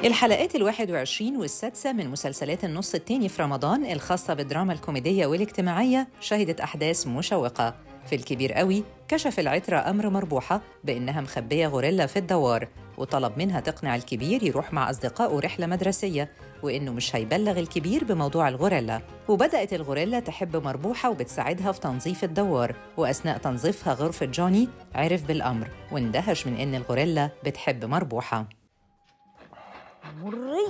الحلقات الواحد وعشرين والسادسة من مسلسلات النص التاني في رمضان الخاصة بالدراما الكوميدية والاجتماعية شهدت أحداث مشوقة في الكبير قوي كشف العترة أمر مربوحة بإنها مخبية غوريلا في الدوار وطلب منها تقنع الكبير يروح مع أصدقائه رحلة مدرسية وإنه مش هيبلغ الكبير بموضوع الغوريلا وبدأت الغوريلا تحب مربوحة وبتساعدها في تنظيف الدوار وأثناء تنظيفها غرفة جوني عرف بالأمر واندهش من إن الغوريلا بتحب مربوحة مري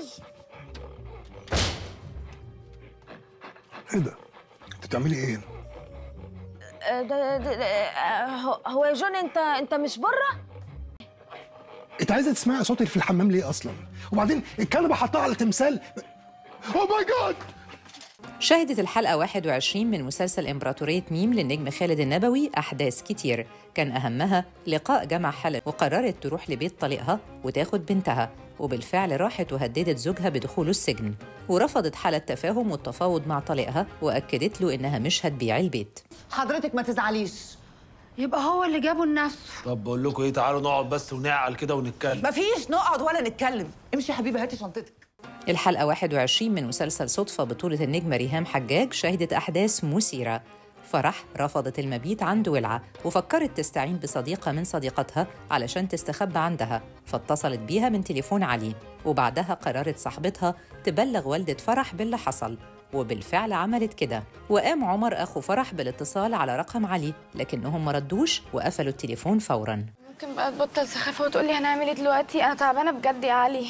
ايه ده؟ انت بتعملي ايه؟ آه، ده ده ده آه، هو- هو يا جون انت انت مش بره انت عايزه تسمعي صوتي في الحمام ليه اصلا؟ وبعدين الكلبه حطها على تمثال اوه ماي جاد شهدت الحلقة 21 من مسلسل إمبراطورية ميم للنجم خالد النبوي أحداث كتير كان أهمها لقاء جمع حلب وقررت تروح لبيت طليقها وتاخد بنتها وبالفعل راحت وهددت زوجها بدخوله السجن ورفضت حالة تفاهم والتفاوض مع طليقها وأكدت له إنها مش هتبيع البيت حضرتك ما تزعليش يبقى هو اللي جابه لنفسه طب بقول لكم ايه تعالوا نقعد بس ونعقل كده ونتكلم مفيش نقعد ولا نتكلم امشي يا حبيبي هاتي شنطتك الحلقة 21 من مسلسل صدفة بطولة النجمة ريهام حجاج شهدت أحداث مثيرة فرح رفضت المبيت عند ولعة وفكرت تستعين بصديقة من صديقتها علشان تستخبى عندها فاتصلت بيها من تليفون علي وبعدها قررت صاحبتها تبلغ والدة فرح باللي حصل وبالفعل عملت كده وقام عمر أخو فرح بالاتصال على رقم علي لكنهم مردوش وقفلوا التليفون فوراً ممكن بقى تبطل سخافة وتقولي هنعمل ايه دلوقتي انا تعبانة بجد يا علي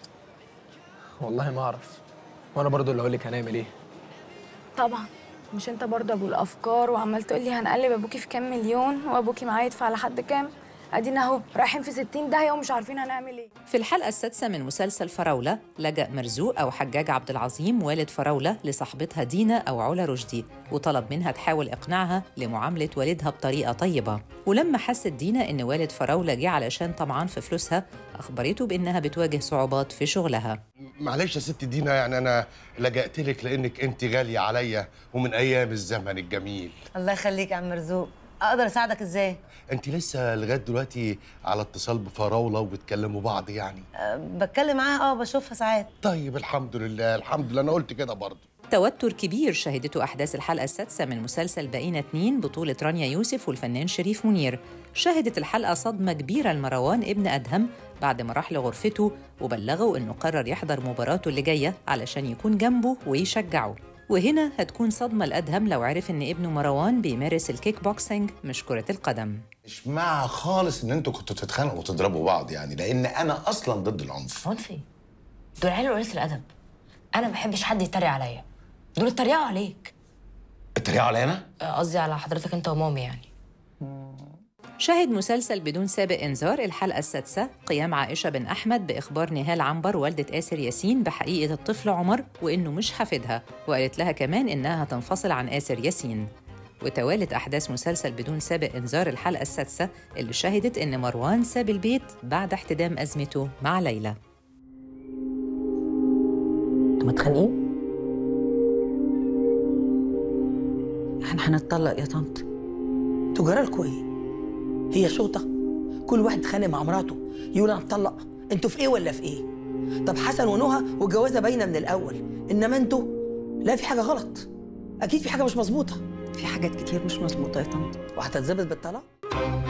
والله ما اعرف وانا برضو اللي اقول لك هنعمل ايه طبعا مش انت برضه ابو الافكار وعمال تقولي هنقلب ابوكي في كام مليون وابوكي معاه يدفع لحد كام ادينا اهو رايحين في 60 داهيه ومش عارفين هنعمل ايه في الحلقة السادسة من مسلسل فراولة لجأ مرزوق أو حجاج عبد العظيم والد فراولة لصاحبتها دينا أو علا رشدي وطلب منها تحاول إقناعها لمعاملة والدها بطريقة طيبة ولما حست دينا إن والد فراولة جه علشان طمعان في فلوسها أخبرته بإنها بتواجه صعوبات في شغلها معلش يا ست دينا يعني انا لجأت لك لانك انت غاليه عليا ومن ايام الزمن الجميل الله يخليك يا عم مرزوق اقدر اساعدك ازاي انت لسه لغايه دلوقتي على اتصال بفراوله وبتكلموا بعض يعني أه بتكلم معاها اه بشوفها ساعات طيب الحمد لله الحمد لله انا قلت كده برضه توتر كبير شهدته أحداث الحلقة السادسة من مسلسل بقينا اتنين بطولة رانيا يوسف والفنان شريف منير شهدت الحلقة صدمة كبيرة لمروان ابن أدهم بعد ما راح لغرفته وبلغه إنه قرر يحضر مباراته اللي جاية علشان يكون جنبه ويشجعه وهنا هتكون صدمة لأدهم لو عرف إن ابنه مروان بيمارس الكيك بوكسينج مش كرة القدم مش مع خالص ان انتوا كنتوا تتخانقوا وتضربوا بعض يعني لان انا اصلا ضد العنف عنفي دول عيال قليلة الأدب أنا ما بحبش حد يتريق عليا دول اتريقوا عليك اتريقوا عليا انا آه، قصدي على حضرتك أنت ومامي يعني شاهد مسلسل بدون سابق إنذار الحلقة السادسة قيام عائشة بن أحمد بإخبار نهال عنبر والدة آسر ياسين بحقيقة الطفل عمر وإنه مش حافدها وقالت لها كمان إنها هتنفصل عن آسر ياسين وتوالت أحداث مسلسل بدون سابق إنذار الحلقة السادسة اللي شهدت إن مروان ساب البيت بعد احتدام أزمته مع ليلى أنتوا متخانقين؟ احنا هنتطلق يا طنط انتوا جرالكوا ايه هي شوطه كل واحد اتخانق مع مراته يقول انا اتطلق انتوا في ايه ولا في ايه طب حسن ونهى والجوازه باينه من الاول انما انتوا لا في حاجه غلط اكيد في حاجه مش مظبوطه في حاجات كتير مش مظبوطة يا طنط وهتتظبط بالطلاق